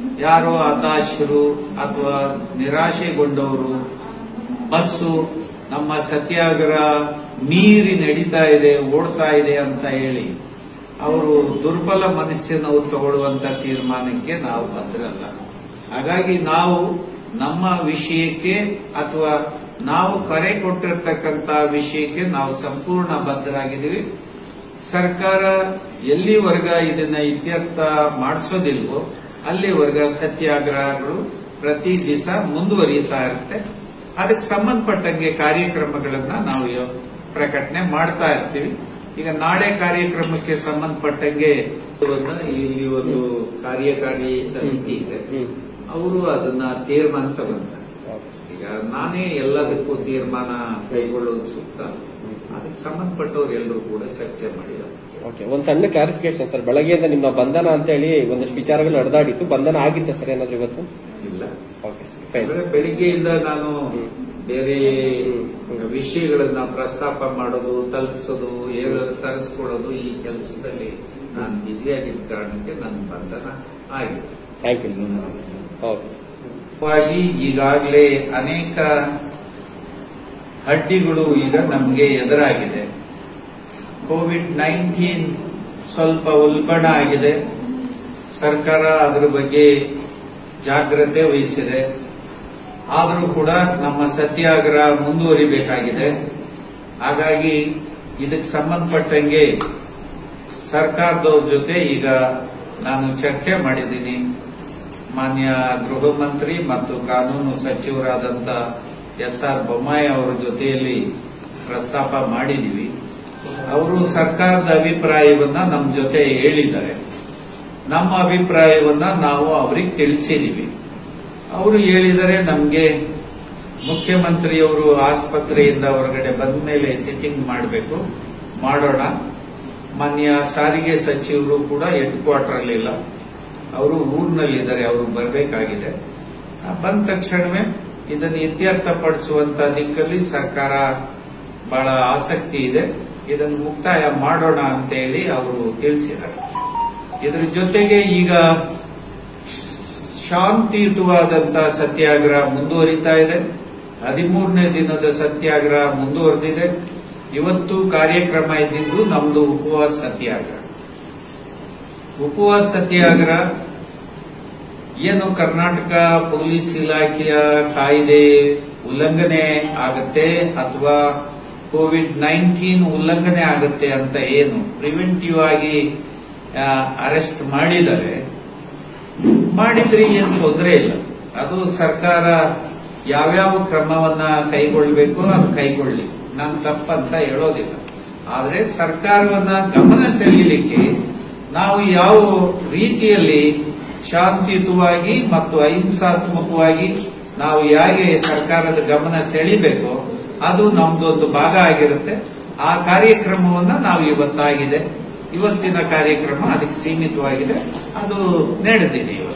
ಯಾರೋ ಹತಾಶರು ಅಥವಾ ನಿರಾಶೆಗೊಂಡವರು ಬಸ್ಸು ನಮ್ಮ ಸತ್ಯಾಗ್ರಹ ಮೀರಿ ನಡೀತಾ ಇದೆ ಓಡ್ತಾ ಇದೆ ಅಂತ ಹೇಳಿ ಅವರು ದುರ್ಬಲ ಮನಸ್ಸಿನವರು ತಗೊಳ್ಳುವಂತ ತೀರ್ಮಾನಕ್ಕೆ ನಾವು ಬದ್ಧರಲ್ಲ ಹಾಗಾಗಿ ನಾವು ನಮ್ಮ ವಿಷಯಕ್ಕೆ ಅಥವಾ ನಾವು ಕರೆ ಕೊಟ್ಟಿರ್ತಕ್ಕಂತ ವಿಷಯಕ್ಕೆ ನಾವು ಸಂಪೂರ್ಣ ಬದ್ಧರಾಗಿದ್ದೀವಿ ಸರ್ಕಾರ ಎಲ್ಲಿವರೆಗ ಇದನ್ನ ಇತ್ಯರ್ಥ ಮಾಡಿಸೋದಿಲ್ವೋ ಅಲ್ಲಿವರೆಗ ಸತ್ಯಾಗ್ರಹಗಳು ಪ್ರತಿ ದಿವಸ ಮುಂದುವರಿಯುತ್ತಾ ಇರುತ್ತೆ ಅದಕ್ಕೆ ಸಂಬಂಧಪಟ್ಟಂಗೆ ಕಾರ್ಯಕ್ರಮಗಳನ್ನ ನಾವು ಇವ- ಪ್ರಕಟಣೆ ಮಾಡ್ತಾ ಇರ್ತೀವಿ ಈಗ ನಾಳೆ ಕಾರ್ಯಕ್ರಮಕ್ಕೆ ಸಂಬಂಧಪಟ್ಟಂಗೆ ಒಂದು ಇಲ್ಲಿ ಒಂದು ಕಾರ್ಯಕಾರಿ ಸಮಿತಿ ಇದೆ ಹ್ಮ್ ಅವರು ಅದನ್ನ ತೀರ್ಮಾನ ತಗೊಂತಾರೆ ಓಕೆ ಈಗ ನಾನೇ ಎಲ್ಲದಕ್ಕೂ ತೀರ್ಮಾನ ಕೈಗೊಳ್ಳೋದು ಸೂಕ್ತ ಅದಕ್ಕೆ ಸಂಬಂಧಪಟ್ಟವ್ರು ಎಲ್ಲರೂ ಕೂಡ ಚರ್ಚೆ ಮಾಡಿದ್ದಾರೆ ಓಕೆ ಒಂದ್ ಸಣ್ಣ ಕ್ಲಾರಿಫಿಕೇಶನ್ ಸರ್ ಬೆಳಗ್ಗೆಯಿಂದ ನಿಮ್ಮ ಬಂಧನ ಅಂತ ಹೇಳಿ ಒಂದಷ್ಟು ವಿಚಾರಗಳು ನಡೆದಾಡಿತ್ತು ಬಂಧನ ಆಗಿತ್ತ ಸರ್ ಏನಾದ್ರು ಇವತ್ತು ಇಲ್ಲ ಓಕೆ ಸರ್ ಫೈನ್ ಅಂದ್ರೆ ಬೆಳಿಗ್ಗೆಯಿಂದ ನಾನು ಬೇರೆ ಹ್ಮ್. ವಿಷಯಗಳನ್ನ ಪ್ರಸ್ತಾಪ ಮಾಡೋದು ತಲುಪಿಸೋದು ಹೇಳೋದು ತರಿಸ್ಕೊಳ್ಳೋದು ಈ ಕೆಲಸದಲ್ಲಿ ನಾನು ಬ್ಯುಸಿಯಾಗಿದ್ದ ಕಾರಣಕ್ಕೆ ನನ್ನ ಬಂಧನ ಆಗಿದೆ ಥ್ಯಾಂಕ್ ಯು ಸರ್ ಓಕೆ ವಾಗಿ ಈಗಾಗಲೇ ಅನೇಕ ಅಡ್ಡಿಗಳು ಈಗ ನಮಗೆ ಎದುರಾಗಿದೆ ಕೋವಿಡ್ ನೈನ್ಟೀನ್ ಸ್ವಲ್ಪ ಉಲ್ಬಣ ಆಗಿದೆ ಸರ್ಕಾರ ಅದರ ಬಗ್ಗೆ ಜಾಗ್ರತೆ ವಹಿಸಿದೆ ಆದರೂ ಕೂಡ ನಮ್ಮ ಸತ್ಯಾಗ್ರಹ ಮುಂದುವರಿಬೇಕಾಗಿದೆ ಹಾಗಾಗಿ ಇದಕ್ಕೆ ಸಂಬಂಧಪಟ್ಟಂಗೆ ಸರ್ಕಾರದವ್ರ ಜೊತೆ ಈಗ ನಾನು ಚರ್ಚೆ ಮಾಡಿದ್ದೀನಿ ಮಾನ್ಯ ಗೃಹ ಮಂತ್ರಿ ಮತ್ತು ಕಾನೂನು ಸಚಿವರಾದಂತ ಎಸ್ ಆರ್ ಬೊಮ್ಮಾಯಿ ಅವರ ಜೊತೆಯಲ್ಲಿ ಪ್ರಸ್ತಾಪ ಮಾಡಿದೀವಿ ಅವರು ಸರ್ಕಾರದ ಅಭಿಪ್ರಾಯವನ್ನ ನಮ್ಮ ಜೊತೆ ಹೇಳಿದ್ದಾರೆ ನಮ್ಮ ಅಭಿಪ್ರಾಯವನ್ನ ನಾವು ಅವರಿಗೆ ತಿಳಿಸಿದೀವಿ ಅವರು ಹೇಳಿದರೆ ನಮಗೆ ಮುಖ್ಯಮಂತ್ರಿಯವರು ಆಸ್ಪತ್ರೆಯಿಂದ ಹೊರಗಡೆ ಬಂದ ಮೇಲೆ ಸಿಟ್ಟಿಂಗ್ ಮಾಡಬೇಕು ಮಾಡೋಣ ಮಾನ್ಯ ಸಾರಿಗೆ ಸಚಿವರು ಕೂಡ ಹೆಡ್ ಕ್ವಾರ್ಟರ್ ಇಲ್ಲ ಅವರು ಊರಿನಲ್ಲಿದ್ದಾರೆ ಅವರು ಬರಬೇಕಾಗಿದೆ ಬಂದ ತಕ್ಷಣವೇ ಇದನ್ನು ಇತ್ಯರ್ಥಪಡಿಸುವಂತ ದಿಕ್ಕಲ್ಲಿ ಸರ್ಕಾರ ಬಹಳ ಆಸಕ್ತಿ ಇದೆ ಇದನ್ನು ಮುಕ್ತಾಯ ಮಾಡೋಣ ಅಂತ ಹೇಳಿ ಅವರು ತಿಳಿಸಿದ್ದಾರೆ ಇದರ ಜೊತೆಗೆ ಈಗ ಶಾಂತಿಯುತವಾದಂತ ಸತ್ಯಾಗ್ರಹ ಮುಂದುವರಿತಾ ಇದೆ ಹದಿಮೂರನೇ ದಿನದ ಸತ್ಯಾಗ್ರಹ ಮುಂದುವರೆದಿದೆ ಇವತ್ತು ಕಾರ್ಯಕ್ರಮ ಇದ್ದಿದ್ದು ನಮ್ದು ಉಪವಾಸ ಸತ್ಯಾಗ್ರಹ ಉಪವಾಸ ಸತ್ಯಾಗ್ರಹ ಏನು ಕರ್ನಾಟಕ ಪೊಲೀಸ್ ಇಲಾಖೆಯ ಕಾಯ್ದೆ ಉಲ್ಲಂಘನೆ ಆಗತ್ತೆ ಅಥವಾ ಕೋವಿಡ್ ನೈನ್ಟೀನ್ ಉಲ್ಲಂಘನೆ ಆಗುತ್ತೆ ಅಂತ ಏನು ಪ್ರಿವೆಂಟಿವ್ ಆಗಿ ಅರೆಸ್ಟ್ ಮಾಡಿದರೆ ಮಾಡಿದ್ರೆ ಏನು ತೊಂದರೆ ಇಲ್ಲ ಅದು ಸರ್ಕಾರ ಯಾವ್ಯಾವ ಕ್ರಮವನ್ನ ಕೈಗೊಳ್ಬೇಕು ಅದು ಕೈಗೊಳ್ಳಿ ನಾನು ತಪ್ಪಂತ ಹೇಳೋದಿಲ್ಲ ಆದ್ರೆ ಸರ್ಕಾರವನ್ನ ಗಮನ ಸೆಳೀಲಿಕ್ಕೆ ನಾವು ಯಾವ ರೀತಿಯಲ್ಲಿ ಶಾಂತಿಯುತವಾಗಿ ಮತ್ತು ಅಹಿಂಸಾತ್ಮಕವಾಗಿ ನಾವು ಹೇಗೆ ಸರ್ಕಾರದ ಗಮನ ಸೆಳಿಬೇಕೋ ಅದು ನಮ್ದೊಂದು ಭಾಗ ಆಗಿರುತ್ತೆ ಆ ಕಾರ್ಯಕ್ರಮವನ್ನ ನಾವು ಇವತ್ತಾಗಿದೆ ಇವತ್ತಿನ ಕಾರ್ಯಕ್ರಮ ಅದಕ್ಕೆ ಸೀಮಿತವಾಗಿದೆ ಅದು ನಡೆದಿದೆ ಇವತ್ತು